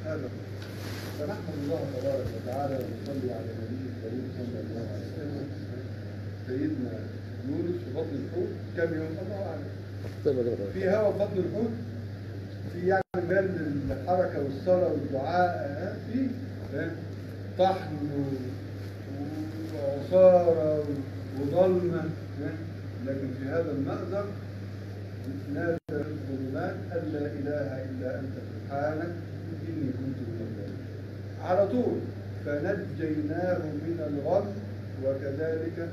هذا فنحمد الله تبارك وتعالى ونصلي على النبي الكريم صلى الله عليه وسلم سيدنا يونس في بطن الحوت كم يوم الله اعلم في هوا في بطن الحوت في يعني مال الحركه والصلاه والدعاء ها؟ في ها؟ طحن و- وعصاره وظلمه ها؟ لكن في هذا المأزق نادى في الظلمات أن لا إله إلا أنت سبحانك إني كنت من الظالمين على طول فنجيناه من الغم وكذلك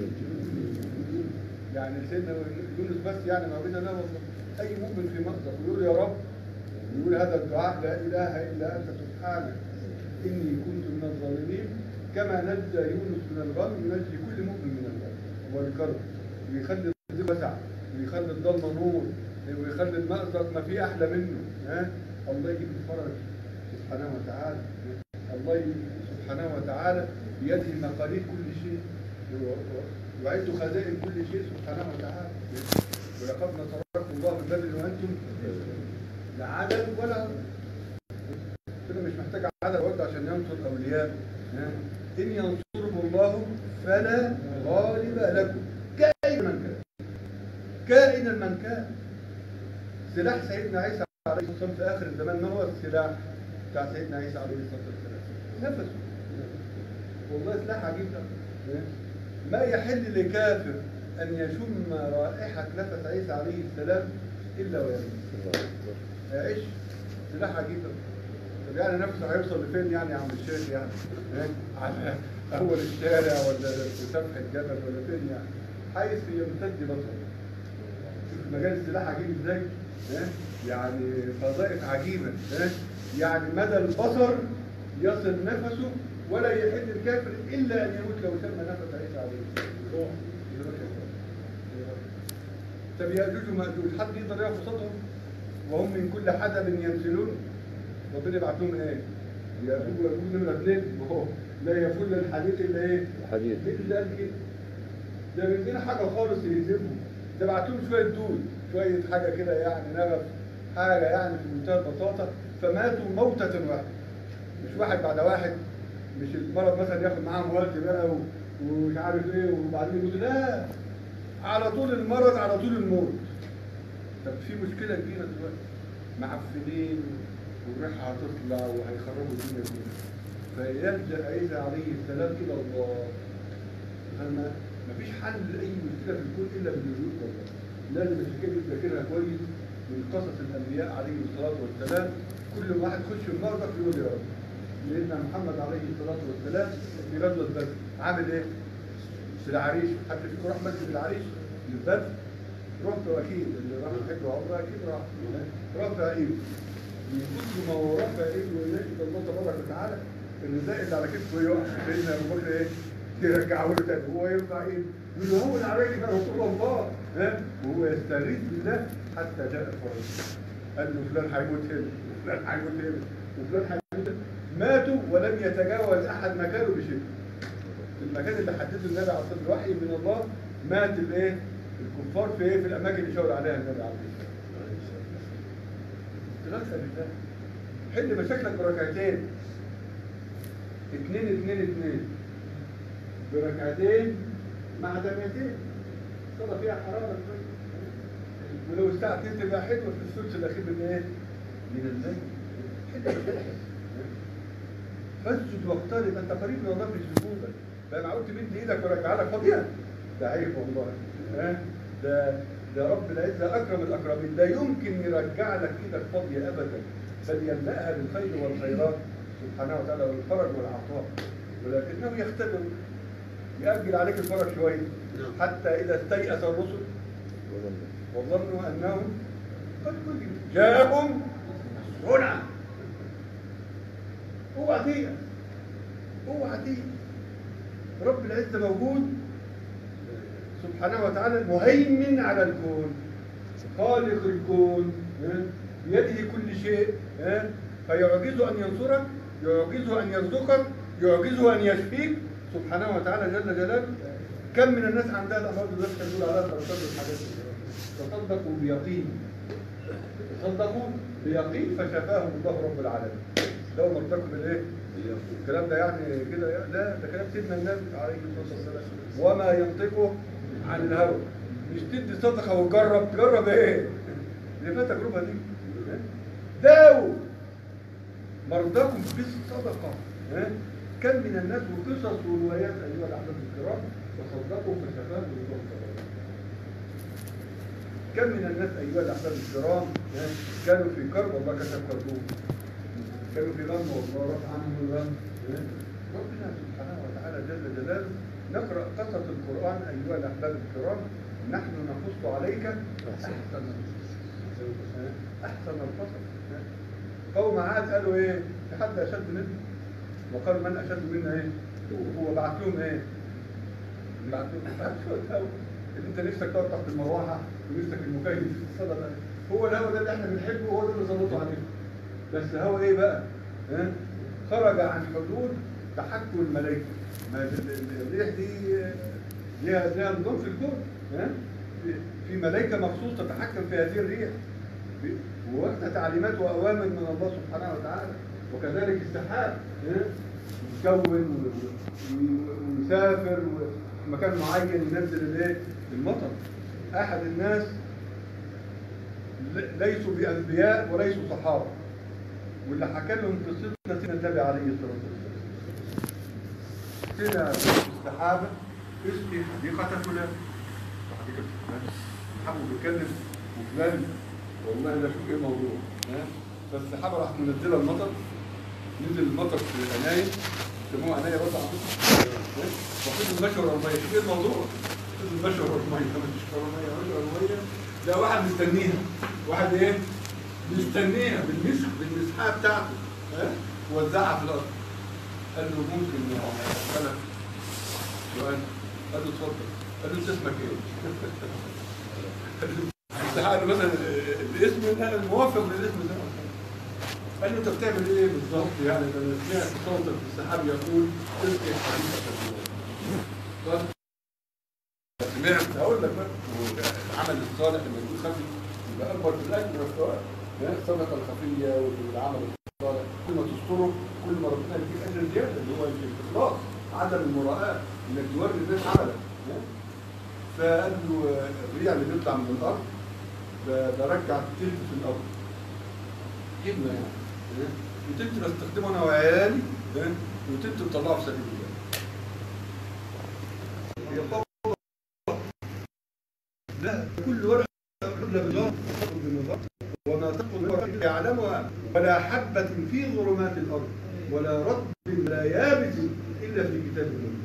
يعني سيدنا يونس بس يعني ما بيننا والله أي مؤمن في مأزق ويقول يا رب ويقول هذا الدعاء لا إله إلا أنت سبحانك إني كنت من الظالمين كما نجى يونس من الغم ينجي كل مؤمن من الغم والكرب ويخلي الضيق وسع ويخلي الضلمه نور ويخلي المأزق ما في احلى منه ها الله يجيب الفرج سبحانه وتعالى الله يجيب سبحانه وتعالى بيده مقاليد كل شيء وعنده خزائن كل شيء سبحانه وتعالى ولقد نصركم الله من بدر وانتم لا عدد ولا كده مش محتاج عدد وقت عشان ينصر اولياء ها؟ ان ينصركم الله فلا غالب لكم كائن من كان كائنا من كان سلاح سيدنا عيسى عليه الصلاه والسلام في اخر الزمان ما هو السلاح بتاع سيدنا عيسى عليه الصلاه والسلام نفسه والله سلاح عجيب ده ها؟ ما يحل لكافر ان يشم رائحه نفس عيسى عليه السلام الا ويموت هيعيش سلاح عجيب ده. طب يعني نفسه هيوصل لفين يعني يا عم الشيخ يعني ها؟ على اول الشارع ولا في سفح الجبل ولا فين يعني حيث يمتد بصره شوف مجال السلاح عجيب ازاي ها؟ يعني فظائف عجيبه ها؟ يعني مدى البصر يصل نفسه ولا يحل الكافر الا ان يموت لو شم نفس عيسى عليه السلام طب يأجوج ومأجوج حد يقدر يقف قصادهم وهم من كل حدب ينزلون ربنا يبعت لهم ايه؟ يأجوج ومأجوج نمرة اثنين وهو لا يفل الحديث الا ايه؟ الحديد مين اللي قال كده؟ ده من دين حاجه خالص يهزمهم ده بعتهم شويه دود شويه حاجه كده يعني نغف حاجه يعني في منتهى البساطه فماتوا موتة واحده مش واحد بعد واحد مش المرض مثلا ياخد معاه مواد بقى و- ومش عارف ايه وبعدين يموت لا على طول المرض على طول الموت طب في مشكله كبيره دلوقتي معفنين والريحه هتطلع وهيخربوا الدنيا كلها فيلجا عيسى عليه السلام الى الله فما مفيش حل لاي مشكله في الكون الا باللجوء الى الله لازم الحكايه دي تذاكرها كويس من قصص الانبياء عليهم الصلاه والسلام كل واحد يخش في المرضى يقول يا رب لان محمد عليه الصلاه والسلام في غزوه بدر عامل ايه؟ في العريش حد فيكم راح مسجد العريش للبدر رحت اكيد اللي راح يحج عمره اكيد راح رفع ايده من كتر ما هو رفع ايده ويناشد الله تبارك وتعالى ان زائد على كتفه يقع سيدنا ابو بكر ايه يرجعه له تاني وهو يرفع ايده يقول له هون عليك يا رسول الله ها وهو يستغيث بالله حتى جاء الفرج قال له فلان هيموت هنا وفلان هيموت هنا وفلان هيموت هنا ماتوا ولم يتجاوز احد مكانه بشيء في المكان اللي حدده النبي عليه الصلاه والسلام الوحي من الله مات الايه الكفار في ايه في الاماكن اللي شاور عليها النبي عليه الصلاه والسلام تغسل بالله حل مشاكلك بركعتين اتنين اتنين اتنين بركعتين مع دميتين صلاة فيها حرارة شوية. ولو الساعة 2 تبقى حلوة في الثلث الأخير من إيه؟ من الليل حل مشاكلك. فاسجد واقترب أنت قريب من الله في سجودك فأنا قلت مد إيدك ورجع لك فاضية ده عيب والله ها؟ ده ده رب العزة أكرم الأكرمين لا يمكن يرجع لك إيدك فاضية أبدا بل يملأها بالخير والخيرات سبحانه وتعالى والفرج والعطاء ولكنه يختبر يأجل عليك الفرج شوية حتى إذا استيأس الرسل وظنوا أنهم قد كذبوا جاءهم هنا اوعى تيأس اوعى تيأس رب العزة موجود سبحانه وتعالى مهيمن على الكون خالق الكون ها؟ بيده كل شيء ها؟ فيعجزه أن ينصرك يعجزه أن يرزقك يعجزه أن يشفيك سبحانه وتعالى جل جلاله كم من الناس عندها الأمراض اللي كان بيقول عليها تصدق الحاجات دي تصدقوا بيقين تصدقوا بيقين فشفاهم الله رب العالمين لو مرتكب الايه الكلام ده يعني كده يعني لا ده كلام سيدنا النبي عليه الصلاه والسلام وما ينطق عن الهوى مش تدي صدقه وتجرب تجرب ايه؟ اللي فيها تجربه دي داووا مرضاكم بالصدقه ها؟ كم من الناس وقصص وروايات ايها الاحباب الكرام وصدقوا فشفاهم الله كم من الناس ايها الاحباب الكرام ها؟ كانوا في كرب والله كتب كربهم كانوا في غم والله رفع عنهم الغم ها؟ ربنا سبحانه وتعالى جل جلاله نقرا قصص القران ايها الاحباب الكرام نحن نقص عليك احسن القصص ها؟ احسن القصص ها؟ قوم عاد قالوا ايه في حد اشد منا وقالوا من اشد منا ايه هو بعت لهم ايه بعت لهم بعت شويه هوا اللي انت نفسك تقعد تحت المروحه ونفسك المكيف الصدى هو الهوا ده اللي احنا بنحبه وهو ده اللي ظبطه علينا بس هو ايه بقى ها؟ خرج عن حدود تحكم الملائكه ما ال- ال- الريح دي آه، ليها ليها نظام في الكون ها في- في ملائكه مخصوص تتحكم في هذه الريح في- وواخده تعليمات واوامر من الله سبحانه وتعالى وكذلك السحاب ها؟ يتكون و- و- ويسافر وفي مكان معين ينزل الايه المطر احد الناس ل- ليسوا بانبياء وليسوا صحابه واللي حكى لهم قصتنا سيدنا النبي عليه الصلاه والسلام سيدنا الصحابه اسقي حديقه فلان حديقه فلان محمد بيتكلم وفلان والله لا شوف ايه الموضوع ها؟ فالسحابه راح منزله المطر نزل المطر في العنايه سموه عنايه بس عندكم وفضل مشهور الميه شوف ايه الموضوع فضل مشهور الميه مشهور الميه مشهور الميه ده واحد مستنيها واحد ايه مستنيها بالمسح بالمسحه بتاعته ها وزعها في الارض قال له ممكن اسالك سؤال قال له اتفضل قال له انت اسمك ايه؟ قال له قال له مثلا الاسم ده الموافق للاسم ده قال له انت بتعمل ايه بالظبط يعني ده انا سمعت صوتك في السحاب يقول تلقي حديثك قال سمعت هقول لك بقى العمل الصالح لما يكون خفي يبقى اكبر في الاجر والثواب الصدقه الخفيه والعمل الصالح كل ما تستره كل ما ربنا يديك اجر زياده اللي هو الاخلاص عدم المراءه انك توري الناس عملك ها؟ فقال له الريع اللي بيطلع من الارض ده ده رجع تلت في الارض كلمه يعني ها؟ وتلت بستخدمه انا وعيالي ها؟ وتلت بطلعه في سبيل الله هي قوة لا كل ورقه قبل بنظام بنظام وما تقل ورقه يعلمها ولا حبة في ظلمات الأرض ولا رطب ولا يابس إلا في كتاب الله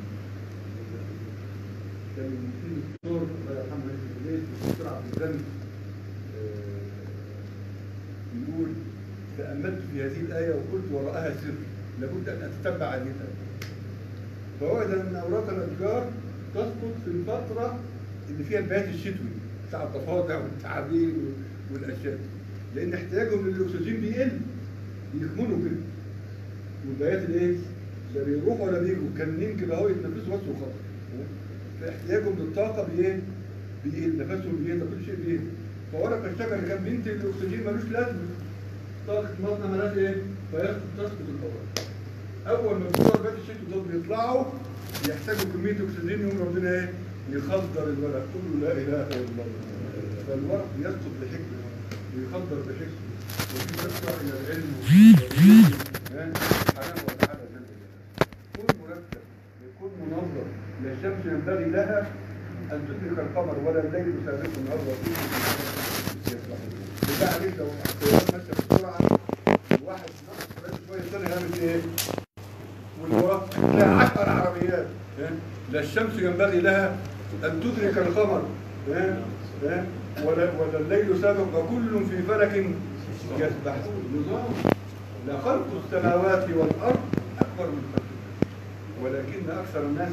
كان في دكتور الله يرحمه اسمه ليث الدكتور عبد الغني آه، يقول تأملت في هذه الآية وقلت وراءها سر لابد أن أتتبع هذه الآية فوجد أن أوراق الأشجار تسقط في الفترة اللي فيها البيات الشتوي بتاع الضفادع والتعابين والأشياء دي. لأن احتياجهم للأكسجين بيقل يكمنوا كده والبيات الإيه؟ لا بيروحوا ولا بيجوا كان كده أهو يتنفسوا بس وخلاص فاحتياجهم للطاقة بإيه؟ بيقل نفسهم بيقل كل شيء بيقل فورق الشجر اللي كان بينتج الأكسجين ملوش لازمة طاقة مصنع ملهاش إيه؟ فيسقط تسقط الأوراق اول ما بتوع بيت الشتوي دول بيطلعوا يحتاجوا كميه اكسجين يوم ربنا ايه يخدر الورق كله لا اله الا الله فالورق يسقط بحكمه ويخدر بحكمه وفي تسمع الى العلم والعلم. ها؟ سبحانه وتعالى جل جلاله كن مرتب يكون منظم لا الشمس ينبغي لها ان تدرك القمر ولا الليل يسابق النهار وفيه بالله عليك لو الطيارات ماشيه بسرعه الواحد نقص شويه يضطر يعمل ايه؟ والوراء لا عشر عربيات ها؟ لا الشمس ينبغي لها أن تدرك القمر ها؟ ها؟ ولا ولا الليل سابق وكل في فلك يسبحون نظام لخلق السماوات والأرض أكبر من خلق الناس ولكن أكثر الناس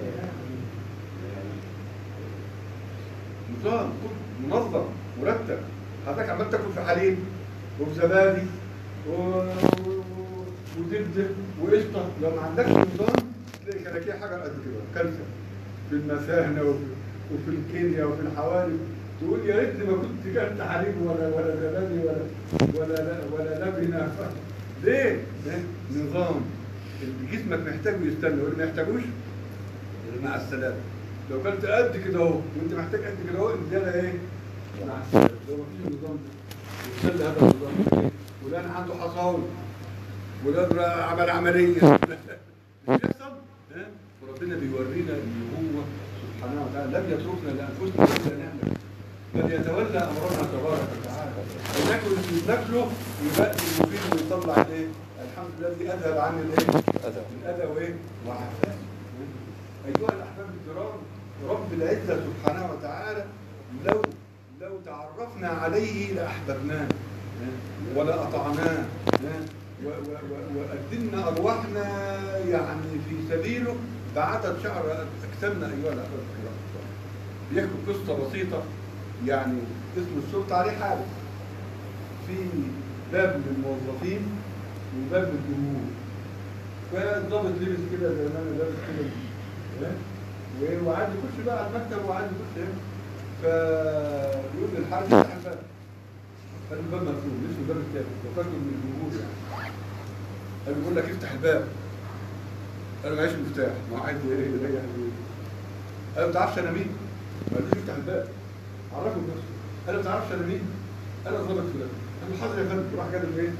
نظام كل منظم مرتب حضرتك عمال تاكل في حليب وفي زبادي و... و- وزبده وقشطه لو ما عندكش نظام تلاقي كراكيه حجر قد كده كلسة في المثانه وفي, وفي الكليه وفي الحوالي تقول يا ريتني ما كنت كلت حليب ولا ولا زبادي ولا ولا ولا لبنه ليه؟ ده نظام اللي جسمك محتاجه يستنى واللي ما يحتاجوش مع السلامه لو كنت قد كده اهو وانت محتاج قد كده اهو الزياده ايه؟ مع السلامه لو ما فيش النظام ده يستنى هذا النظام ولا انا عنده حصاوي ولا ده عمل عمليه مش بيحصل ها؟ وربنا بيورينا ان هو سبحانه وتعالى لم يتركنا لانفسنا ولا نعمل بل يتولى امرنا تبارك وتعالى وناكل ناكله يبقى المفيد ويطلع ايه؟ الحمد لله الذي اذهب عني الايه؟ الاذى وايه؟ وعافاني ايها الاحباب الكرام رب العزه سبحانه وتعالى لو لو تعرفنا عليه لاحببناه ولا اطعناه و- و- و- وقدمنا ارواحنا يعني في سبيله بعدد شعر اجسامنا ايها الاحباب الكرام بيحكوا قصه بسيطه يعني اسم الشرطه عليه حارس في باب للموظفين وباب للجمهور فالضابط لبس كده زي ما انا لابس كده ها؟ و- وقعد يخش بقى على المكتب وقعد يخش هنا فيقول للحارس افتح الباب قال له الباب مقفول اسمه الباب التاني وفاكره من الجمهور يعني قال له بيقول لك افتح الباب قال له معيش مفتاح ما هو عايز ايه يريح البيت قال له ما تعرفش انا مين؟ ما قالوش افتح الباب عرفه بنفسه قال له ما تعرفش انا مين؟ انا ضابط فلان قال له حاضر يا فندم راح جاب الايه؟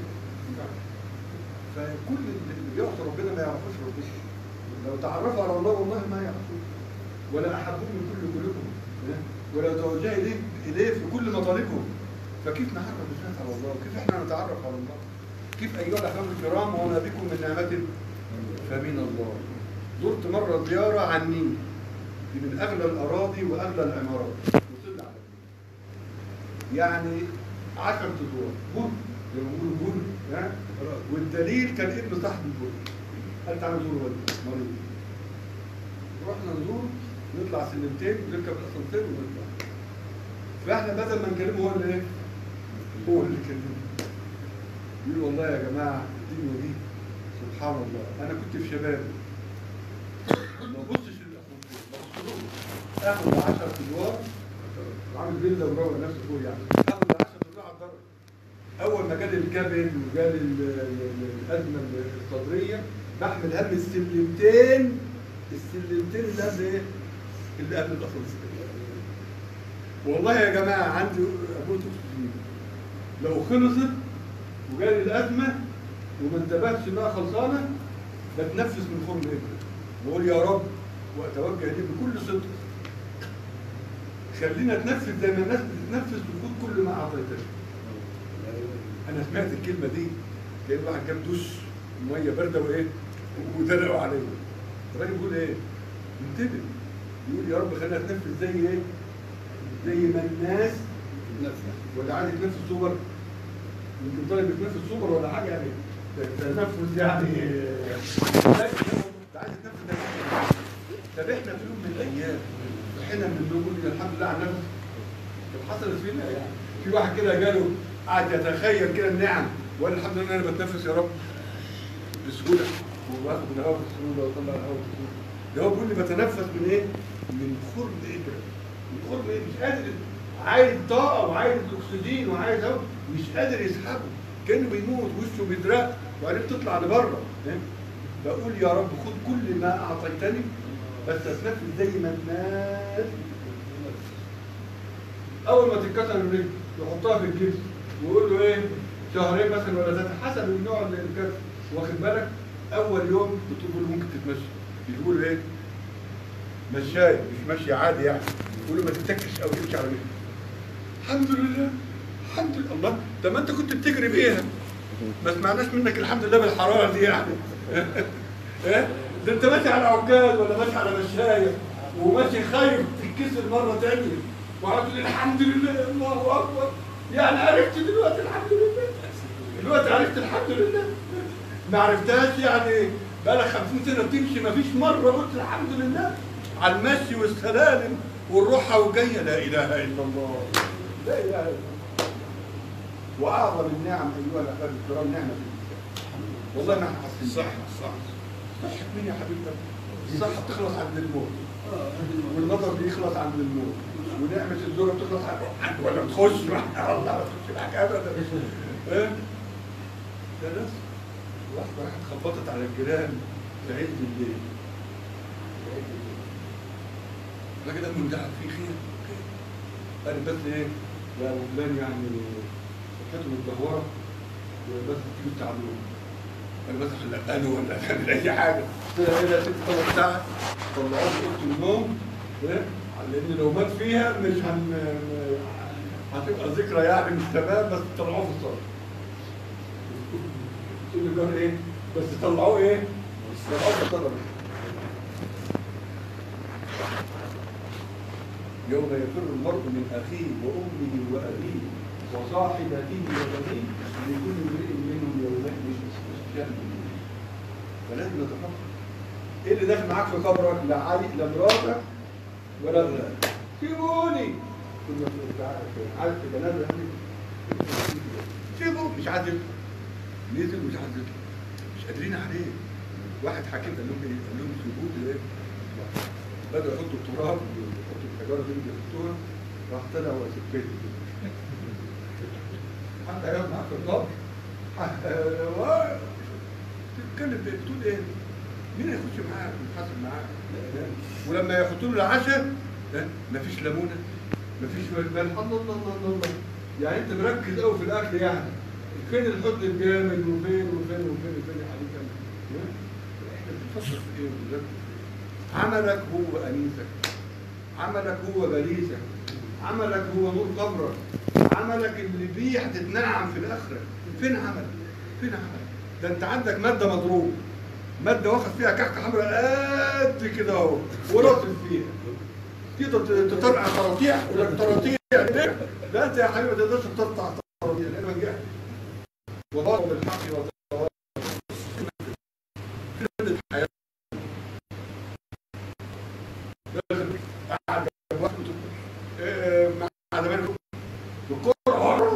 فكل اللي بيعصي ربنا ما يعرفوش ربنا لو تعرفوا على الله والله ما يعرفوه ولا احبوه من كل قلوبهم ولا توجه اليه اليه في كل مطالبهم فكيف نعرف الناس على الله؟ كيف احنا نتعرف على الله؟ كيف ايها الاحباب الكرام وما بكم من نعمه فمن الله زرت مره زياره عن النيل دي من اغلى الاراضي واغلى العمارات وصلنا على النيل. يعني 10 ادوار بر زي ما بيقولوا بر ها والدليل كان ابن صاحب البر قال تعالى نزور والدي مريض رحنا نزور نطلع سلمتين نركب الاسانسير ونطلع فاحنا بدل ما نكلمه هو اللي ايه؟ هو اللي كلمه يقول والله يا جماعه الدنيا دي سبحان الله انا كنت في شبابي ما بصش للاسانسير ببص له اخد 10 ادوار عامل فيلا وروق نفسه فوق يعني اخد 10 ادوار على الدرجه اول ما جالي الكبد وجالي ال- ال- الازمه الصدريه بحمل هم السلمتين السلمتين اللي قبل ايه؟ اللي قبل الاسانسير والله يا جماعه عندي ابوه اكسجين لو خلصت وجالي الازمه وما انتبهتش انها خلصانه بتنفس من خرم ابني بقول يا رب واتوجه اليه بكل صدق خلينا نتنفس زي ما الناس بتتنفس وخد كل ما اعطيتني انا سمعت الكلمه دي كان واحد جاب دوش ميه بارده وايه ودلقوا عليه الراجل بيقول ايه انتبه يقول يا رب خلينا نتنفس زي ايه زي ما الناس ولا عايز يتنفس سوبر يمكن طالب يتنفس سوبر ولا حاجه يعني تنفس يعني لا، انت عايز تتنفس ده طب احنا في يوم من الايام صحينا من النوم قلنا الحمد لله على النفس طب حصلت فينا يعني في واحد كده جاله قعد يتخيل كده النعم وقال الحمد لله انا بتنفس يا رب بسهوله وباخد الهواء بسهوله واطلع الهواء بسهوله ده هو بيقول لي بتنفس من ايه؟ من خرم ابره من خرم ايه؟ مش قادر عايز طاقه وعايز اكسجين وعايز هواء مش قادر يسحبه كانه بيموت وشه بيدرق وبعدين تطلع لبره فاهم؟ بقول يا رب خد كل ما اعطيتني بس اتنفس زي ما الناس اول ما تتكسر الرجل يحطها في الجبس ويقول له ايه شهرين مثلا ولا ثلاثه حسب النوع اللي الكسر واخد بالك اول يوم بتقول له ممكن تتمشى يقول له ايه مشاي مش ماشي عادي يعني يقول له ما تتكش او تمشي على رجلك الحمد لله الحمد لله الله طب ما انت كنت بتجري بيها ما سمعناش منك الحمد لله بالحراره دي يعني ايه ده انت ماشي على عكاز ولا ماشي على مشايه وماشي خايف تتكسر مره تانية وقعدت تقول الحمد لله الله اكبر يعني عرفت دلوقتي الحمد لله دلوقتي عرفت الحمد لله ما عرفتهاش يعني بقالك 50 سنه بتمشي ما فيش مره قلت الحمد لله على المشي والسلالم والروحه والجايه لا اله الا الله لا اله الا الله واعظم النعم ايها الاحباب الكرام نعمه الانسان والله ما احنا حاسين صح صح صحة مين يا حبيبتي؟ الصحة بتخلص عند الموت والنظر بيخلص عند الموت ونعمة الزوجة بتخلص عند ولا بتخش معاك الله ما تخش معاك أبدا إيه؟ ده ناس واحدة راحت خبطت على الجيران في عز الليل في عز الليل الراجل قال له ده في خير قال بس ايه يا ابو فلان يعني صحته متدهوره بس تيجي تعبوه قال بس خلقانه ولا تعمل اي حاجه قلت لها ايه ده يا ست ثلاث ساعات طلعوه في اوضه النوم إيه؟ لان لو مات فيها مش هن هتبقى ذكرى يعني مش تمام بس طلعوه في الصلاه تقول له قال ايه بس طلعوه ايه طلعوه في الصلاه يوم يفر المرء من اخيه وامه وابيه وصاحبته وبنيه لكل امرئ منهم يومئذ شأن فلازم نتفكر ايه اللي داخل معاك في قبرك لا عاي لا مراتك ولا ابنائك سيبوني كنا في عارف في جنازه سيبوا مش عايز يطلع. نزل مش عايز يطلع. مش قادرين عليه واحد حكيم قال لهم ايه قال لهم سيبوه ايه بدأوا يحطوا التراب يحطوا الحجاره دي اللي يحطوها راح طلع وسكته حتى يقعد معاك في القبر ح- تتكلم في- بتقول ايه؟ مين هيخش معاك ويتحاسب معاك؟ ولما يحطوا له العشاء ها، مفيش ليمونه مفيش ملح الله الله الله الله الله يعني انت مركز قوي في الاكل يعني فين الحضن الجامد وفين وفين وفين وفين يا حبيبي ها؟ احنا بنفكر في ايه ونركز في إيه؟ عملك هو انيسك عملك هو بليسك عملك هو نور قبرك عملك اللي بيه هتتنعم في الاخره فين عملك فين عملك ده انت عندك ماده مضروب ماده واخد فيها كحكه حمراء قد كده اهو وراسب فيها تقدر تطلع طراطيع ولا طراطيع لا انت يا حبيبي ما تقدرش تطلع طراطيع لان ما نجحت وضرب بالحق وتواصل في الحياه قاعد واحد مع زمايله بالكرة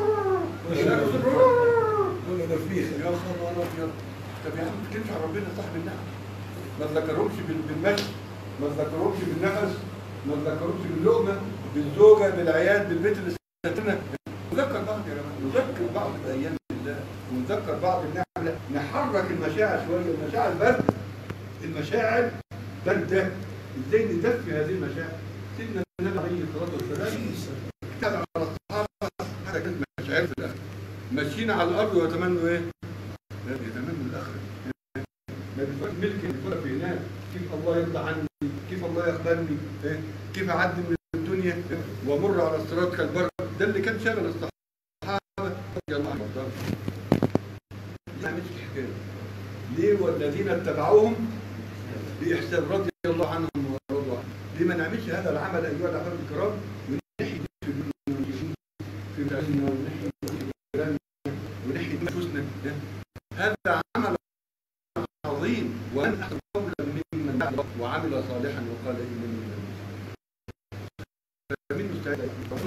ولا ده فيه يا خبر ابيض طب يا عم تنفع ربنا صاحب النعم ما تذكرهمش بال- بالمشي ما تذكرهمش بالنفس ما تذكرهمش باللقمه بالزوجه بالعيال بالبيت اللي سكننا نذكر بعض يا جماعه نذكر بعض بايام الله ونذكر بعض النعم لا، نحرك المشاعر شويه المشاعر برد المشاعر بارده ازاي ندفي هذه المشاعر سيدنا النبي عليه الصلاه والسلام كتب على الصحابه حاجه كانت مشاعر في الاخر ماشيين على الارض ويتمنوا ايه؟ يتمنوا الاخره ما بيفكر ملك بيفكر في هناك كيف الله يرضى عني كيف الله يقبلني إيه؟ كيف اعدي من الدنيا إيه؟ وامر على الصراط كالبر ده اللي كان شغل الصحابه رضي الله عنهم ما عملتش الحكايه ليه والذين اتبعوهم بإحسان رضي الله عنهم ورضوا عنه ليه ما نعملش هذا العمل أيها الأحباب الكرام ونحيي في في بلادنا ونحيي في بلادنا ونحيي نفوسنا هذا عمل عظيم ومن أحسن قولا ممن دعا وعمل صالحا وقال إنني من المسلمين فمين مستعد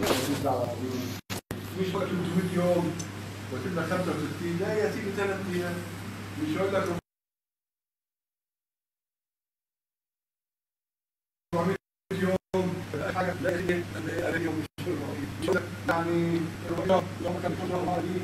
مش وقت 300 يوم وسيبنا 65 لا يا سيدي ثلاث ايام مش هقول لك يوم حاجه لا يجي اليوم يعني يوم كان كل يوم دي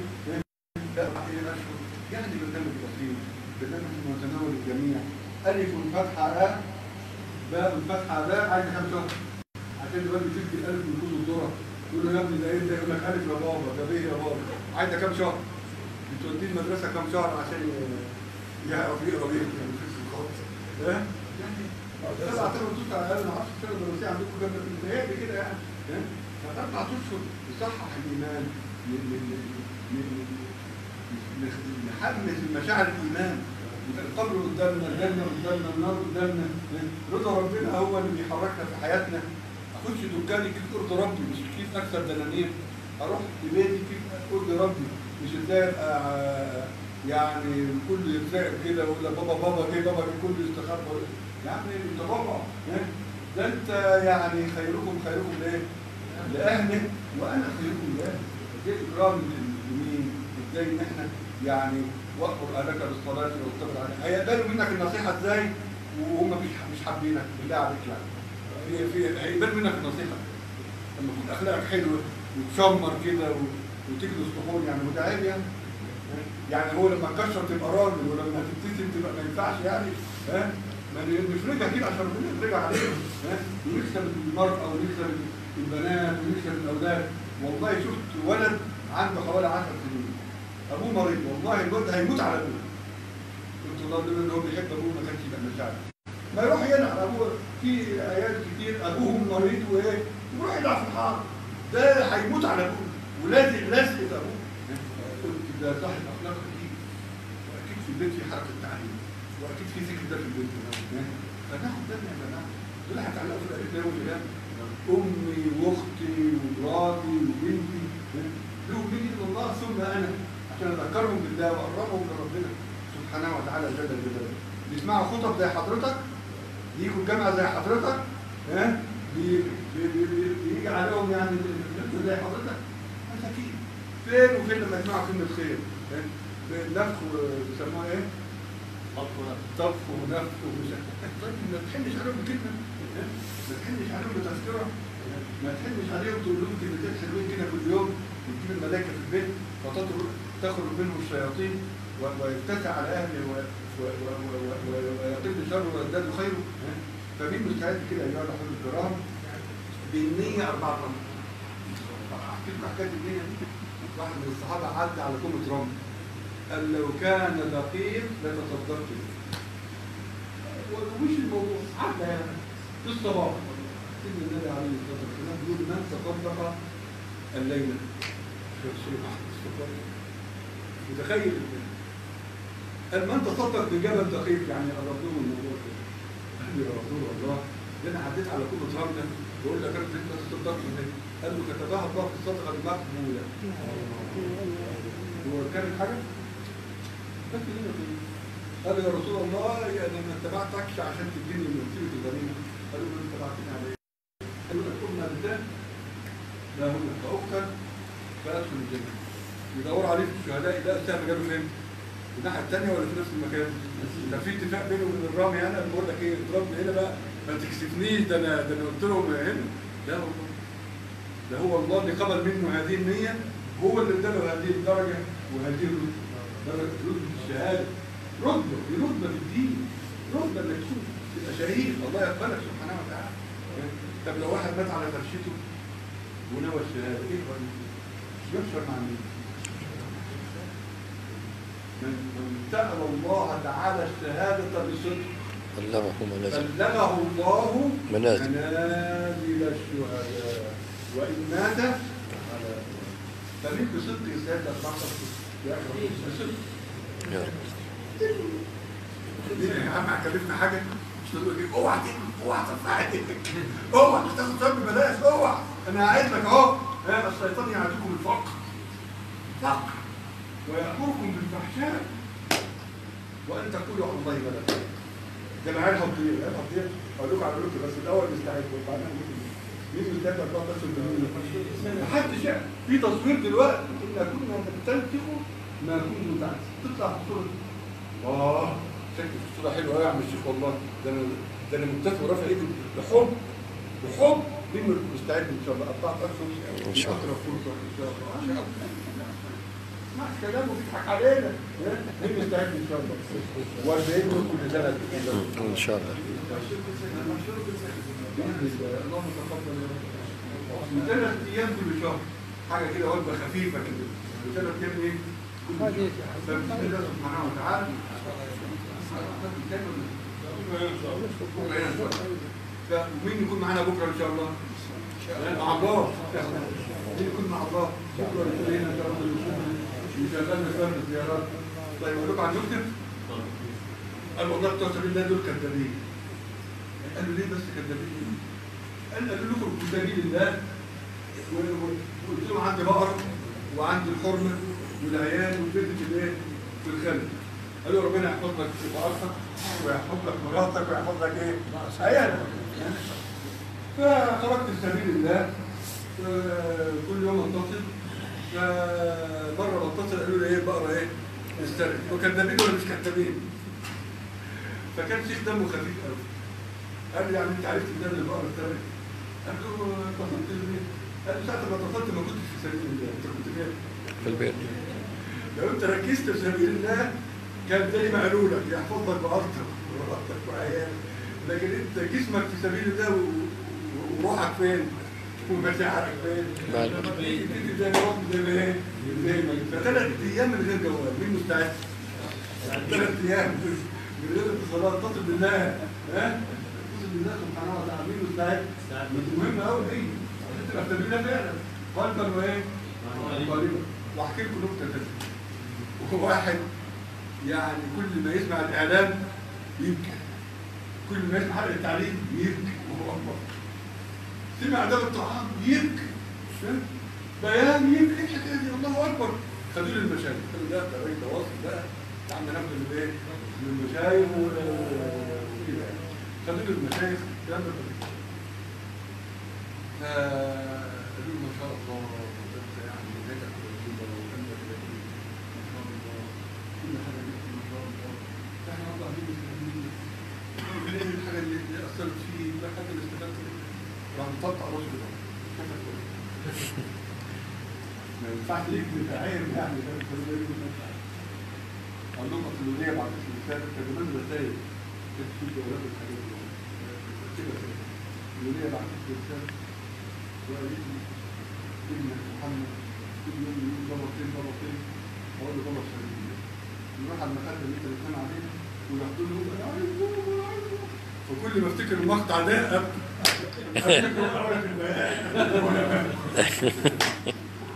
يعني برنامج بسيط برنامج متناول الجميع الف فتحه ا باء فتحه باء عايز كام شهر عشان دلوقتي تدي الالف من كل الذره تقول له يا ابني ده ايه ده يقول لك الف يا بابا ده ب يا بابا عايزه كام شهر بتوديه المدرسه كام شهر عشان يعرف يقرا بيه ها يعني سبعة ثمان اشهر على الاقل 10 سنه دراسيه عندكم جنب المتهيألي كده يعني ها؟ فاربع اشهر يصحح الايمان ن- ن- ن- ن- ن- نحمس المشاعر الايمان يبقى القبر قدامنا الجنه قدامنا النار قدامنا رضا ربنا هو اللي بيحركنا في حياتنا اخش دكاني كيف ارضي ربي مش كيف اكسب دنانير اروح لبيتي كيف ارضي ربي مش ازاي ابقى يعني الكل يتراقب كده ويقول لك بابا بابا جه بابا الكل يستخبى يا عم انت بابا ها؟ ده انت يعني خيركم خيركم لايه؟ لاهله وانا خيركم لاهله ازاي اكرام للمسلمين ازاي ان احنا يعني واخبر اهلك بالصلاه واستغفر عليها هيقبلوا منك النصيحه ازاي وهم مش مش حابينك بالله عليك يعني في في هيقبلوا منك النصيحه لما تكون اخلاقك حلوه وتشمر كده و- وتجلس طحون يعني وده عيب يعني يعني هو لما تكشر تبقى راجل ولما تبتسم تبقى ما ينفعش يعني ها ما نفرجها كده عشان ربنا يفرجها علينا ها ونكسب المرأة ونكسب البنات ونكسب الأولاد والله شفت ولد عنده حوالي 10 سنين أبوه مريض والله الولد هيموت على أبوه قلت الله ان هو بيحب أبوه ما كانش يبقى مشاعر ما يروح يلعب أبوه في عيال كتير أبوهم مريض وإيه يروح يلعب في الحارة ده هيموت على أبوه ولازق لازق أبوه قلت ده صاحب أخلاق أكيد وأكيد في البيت في حركة تعليم واكيد في ذكر ده في البيت فناخد بالنا يا جماعه دول هيتعلقوا في الالف يوم القيامه امي واختي ومراتي وبنتي دول مين الا الله ثم انا عشان اذكرهم بالله واقربهم لربنا سبحانه وتعالى جل جلاله بيسمعوا خطب زي حضرتك يجوا الجامعه زي حضرتك ها بيجي عليهم يعني زي حضرتك مساكين فين وفين لما يسمعوا كلمه خير نفخ بيسموها ايه؟ طف ونفخ ومش طيب ما تحنش عليهم بكلمه ما تحنش عليهم بتذكره ما تحنش عليهم تقول لهم كلمتين حلوين كده كل يوم وتجيب الملائكه في البيت فتخرج منهم الشياطين ويتسع على اهله ويقل شره ويزداد خيره فمين مستعد كده ايها الاخوه الكرام بالنيه اربعه رمل احكي لكم حكايه النيه دي واحد من الصحابه عدى على كومه رمل قال لو كان دقيق لتصدقت به ومش الموضوع عدى يعني في الصباح سيدنا النبي عليه الصلاه والسلام بيقول من تصدق الليله في الصبح متخيل قال من تصدق بجبل دقيق يعني قرب له الموضوع كده قال يا رسول الله ده انا عديت على كل رمله بقول لك انت تصدقت ازاي؟ قال له كتبها الله في الصدقه المقبوله هو كانت حاجه قال يا رسول الله انا ما اتبعتكش عشان تديني من نصيبه الغنيمه قالوا له انت بعتني على ايه؟ قالوا لك قلنا بالله لا هو فاقتل فادخل الجنه يدوروا عليه في الشهداء لا السهم جابه فين؟ الناحيه الثانيه ولا في نفس المكان؟ ده في اتفاق بينه وبين الرامي انا بقول لك ايه اضربني هنا بقى ما تكسفنيش ده انا ده انا قلت لهم هنا لا والله ده هو الله اللي قبل منه هذه النيه هو اللي اداله هذه الدرجه وهذه الرتبه درجة رتبة الشهادة رتبة دي رتبة في الدين رتبة انك تشوف تبقى شهيد الله يقبلك سبحانه وتعالى طب لو واحد مات على فرشته ونوى الشهادة ايه رأيك؟ يبشر مع مين؟ من سأل الله تعالى الشهادة بصدق بلغه منازل بلغه الله منازل. منازل الشهداء وإن مات على فمين بصدق يزداد أربعة يا أخي بصدق يا رب يا عم هكلفنا حاجه مش تقول لي اوعى تكذب اوعى ترفع ايدك اوعى تاخد ذنب ببلاش اوعى انا قاعد لك اهو ها الشيطان يعدكم الفقر فقر ويامركم بالفحشاء وان تقولوا على الله بلا ده العيال هتضيع العيال هتضيع اقول لكم على لكم بس الاول نستعد وبعدين مين مستعد بقى بس محدش يعني في تصوير دلوقتي كنا كنا نستنتخ ما كنا تعرف تطلع في الصوره دي اه شكل الصوره حلوه قوي يا عم الشيخ والله ده انا ده انا مبتسم ورافع ايدي بحب بحب مين مستعد ان شاء الله قطعت اخر إن شاء الله. اقرب فرصه ان شاء الله اسمع كلامه بيضحك علينا ها؟ مين مستعد ان شاء الله و40 يوم كل سنه ان شاء الله اللهم تقبل يا رب ثلاث ايام كل شهر حاجه كده وجبه خفيفه كده ثلاث ايام ايه؟ كل شهر فبسم الله سبحانه وتعالى مين يكون معانا بكره ان شاء الله؟ مع الله مين يكون مع الله؟ بكره يشيلنا ان شاء الله يشغلنا شويه في الزيارات طيب اقول لكم عن يكتب قال والله بتوع سبيل الله دول كذابين قالوا ليه بس كذابين؟ قال قالوا لكم في سبيل الله و- و- وقلت لهم عندي بقر وعندي الحرمه والعيال وفدة الايه؟ في الخلق قالوا ربنا يحفظ لك بقرتك ويحفظ لك مراتك ويحفظ لك ايه؟ عيالك فخرجت في سبيل الله آه، كل يوم اتصل فمره بتصل قالوا لي ايه البقره ايه؟ استرد وكذابين ولا مش كذابين؟ فكان شيخ دمه خفيف قوي قال لي يعني انت عرفت ازاي ان البقره استرد؟ قال له اتصلت ليه؟ قال لي ساعه ما اتصلت ما كنتش في سبيل الله انت كنت فين؟ في البيت لو انت ركزت في سبيل الله كان زي ما قالوا لك يحفظ لك بأرضك وراسك وعيالك لكن انت جسمك في سبيل الله و- و- وروحك فين؟ ومشاعرك فين؟ مع لما تيجي تيجي زي ما رحت زي ما ايه؟ زي ما فثلاث ايام من غير جوال مين مستعد؟ ثلاث ايام من غير اتصالات اتصل بالله ها؟ اتصل بالله سبحانه وتعالى مين مستعد؟ مهم قوي دي عشان تبقى في سبيل الله فعلا قلبا وايه؟ قريبا واحكي لكم نكته تانية وهو واحد يعني كل ما يسمع الاعلام يبكي كل ما يسمع حلقه التعليم يبكي وهو اكبر سمع عذاب الطعام يبكي فاهم؟ بيان يبكي ايه الحكايه دي الله اكبر خدوا لي المشايخ قالوا ده ده راجل تواصل بقى تعال ناخد من ايه؟ من المشايخ و- وكده خدوا لي المشايخ الكلام ده كله. فقالوا ما شاء الله ده انت يعني نجح رهيبه وانت كده ما شاء الله كل حاجه ليك ما شاء الله احنا والله عايزين نستفيد ايه الحاجه اللي اللي اثرت فيه ايه الحاجه اللي استفدت منها راح مطلع راسه كده كفت وجهه. ما ينفعش يكذب عين يعني ده مش هو يكذب نفسه. قال لهم اصل الوليه بعد الرساله ترجمان رسائل كانت في جوالات الحاجات دي كده كده الوليه بعد الرساله وقالت لي ابنك محمد كل يوم يقول بابا فين بابا فين اقول له بابا شريف نروح على المخده اللي انت بتنام عليها وياخدوا له انا عايز بابا انا عايز بابا فكل ما افتكر المقطع ده ابكي افتكر وأنا في البيان وأنا ببكي.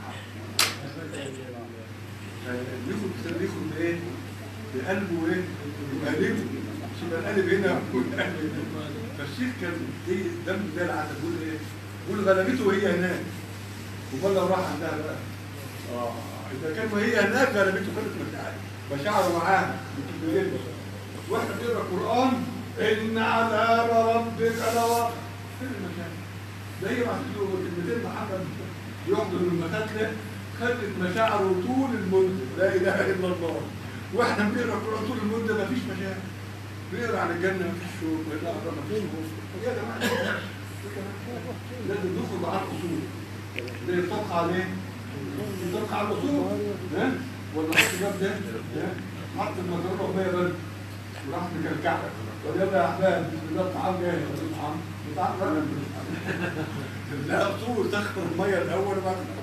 ياخد ياخد بايه؟ بقلبه ايه؟ وقلبه مش يبقى القلب هنا والقلب هنا فالشيخ كان ايه دم زي العسل بيقول ايه؟ بيقول غلبته هي هناك امال لو راح عندها بقى اه اذا كان وهي هناك غلبته كانت مشاعر مشاعره معاها بتتبين واحنا بنقرا القران ان عذاب ربك لواقع فين المشاعر؟ ده هي بعت له كلمتين محمد يحضر المكاتله خدت مشاعره طول المده لا اله الا الله واحنا بنقرا القران طول المده مفيش مشاعر بنقرا عن الجنه مفيش شوق بنقرا عن مفيش خوف يا جماعه لازم نخرج عن الاصول ده يطلق عليه يطلق على الاصول ها ولا حط الباب ده ها؟ حط المجره وهي برد وراح مكلكعه طب يلا يا احباب بسم الله الطعام جاهز الطعام الطعام برد لا اصول تخطر الميه الاول وبعد كده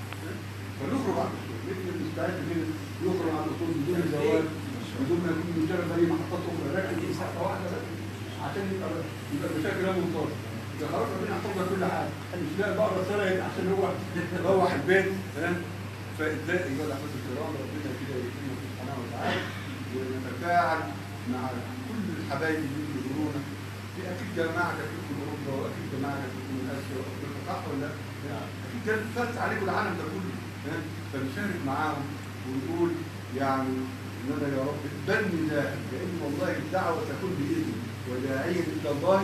فنخرج عن الاصول مثل المستعد كده يخرج عن الاصول بدون زواج بدون ما يكون مجرد اي محطات اخرى لكن دي ساعه واحده بس عشان يبقى يبقى المشاكل لا منتظر ده خلاص ربنا يحفظ لك كل حاجه مش لاقي بقرا سرقت عشان هو روح البيت فاهم فازاي ايها الاخوات الكرام ربنا كده يكرمنا سبحانه وتعالى ونتفاعل مع كل الحبايب اللي بيزورونا في اكيد جماعه كتير من اوروبا واكيد جماعه كتير من اسيا وافريقيا صح ولا لا؟ اكيد ده فات عليكم العالم ده كله ها؟ فنشارك معاهم ونقول يعني اننا يا رب بني ذلك لان والله الدعوه تكون باذن وداعيا الى الله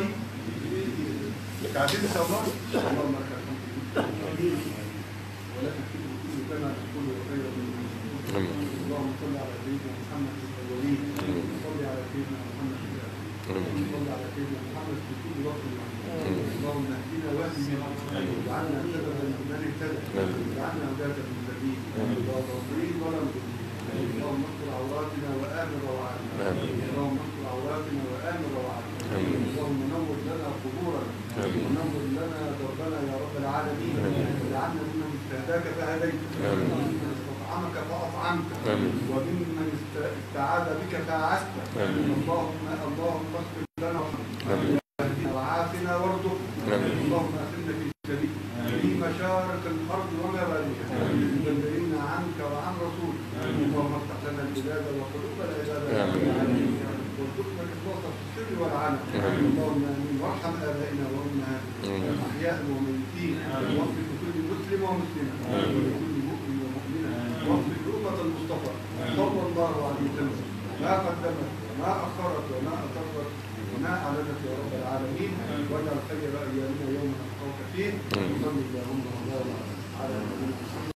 باذن تعرفين ان شاء الله اللهم لك الحمد ولك الشكر كله كما تقول خيرا من اللهم صل على سيدنا محمد في الاولين وصل على سيدنا محمد في الاخرين وصل على سيدنا محمد في كل وقت اللهم اهدنا واهدنا واجعلنا سببا لمن اهتدى واجعلنا هداة المهتدين لا ضالين ولا مضلين اللهم استر عوراتنا وامن روعاتنا اللهم استر عوراتنا وامن روعاتنا اللهم نور لنا قبورنا ونور لنا دربنا يا رب العالمين واجعلنا ممن استهداك فهديت وممن استطعمك فاطعمت وممن است- استعاذ بك فاعزت اللهم اللهم اغفر لنا واهدنا وعافنا وارزقنا اللهم اخرنا في السبيل في مشارق الارض ومغاربها بلغنا عنك وعن رسولك اللهم افتح لنا البلاد وقلوب العباد وارزقنا الاخلاص في السر والعلن اللهم امين وارحم ابائنا وامهاتنا احياء وميتين واغفر لكل مسلم ومسلمه ولكل مؤمن ومؤمنه واغفر لامه المصطفى صلى الله عليه وسلم ما قدمت وما اخرت وما اسرت وما اعلنت يا رب العالمين واجعل خير ايامنا يوم نلقاك فيه وصل اللهم وبارك على نبينا محمد